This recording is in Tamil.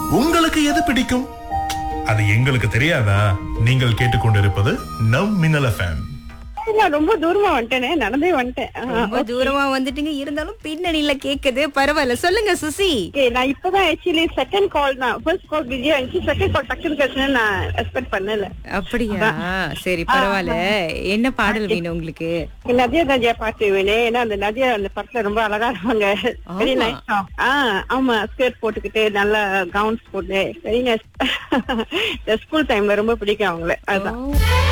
உங்களுக்கு எது பிடிக்கும் அது எங்களுக்கு தெரியாதா நீங்கள் கேட்டுக்கொண்டிருப்பது நம் மின்னல் எஃப்எம் நான் ரொம்ப தூரமா வந்துட்டேனே நடந்தே வந்துட்டேன் ஆ, ரொம்ப தூரமா வந்துட்டீங்க இருந்தாலும் பின்னணியில கேக்குது பரவாயில்ல சொல்லுங்க சுசி okay, நான் இப்பதான் ஆக்சுவலி செகண்ட் கால் தான் ஃபர்ஸ்ட் கால் பிஸியா இருந்துச்சு செகண்ட் கால் டக்குனு பேசுனேன் நான் எக்ஸ்பெக்ட் பண்ணல அப்படியா சரி பரவாயில்ல என்ன பாடல் வேணும் உங்களுக்கு நதியா நதியா பாட்டு வேணும் ஏன்னா அந்த நதியா அந்த படத்துல ரொம்ப அழகா இருப்பாங்க வெரி ஆமா. நைஸ் ஆ ஆமா ஸ்கர்ட் போட்டுக்கிட்டு நல்ல கவுன்ஸ் போட்டு வெரி நைஸ் ஸ்கூல் டைம்ல ரொம்ப பிடிக்கும் அவங்கள அதான் ஓ,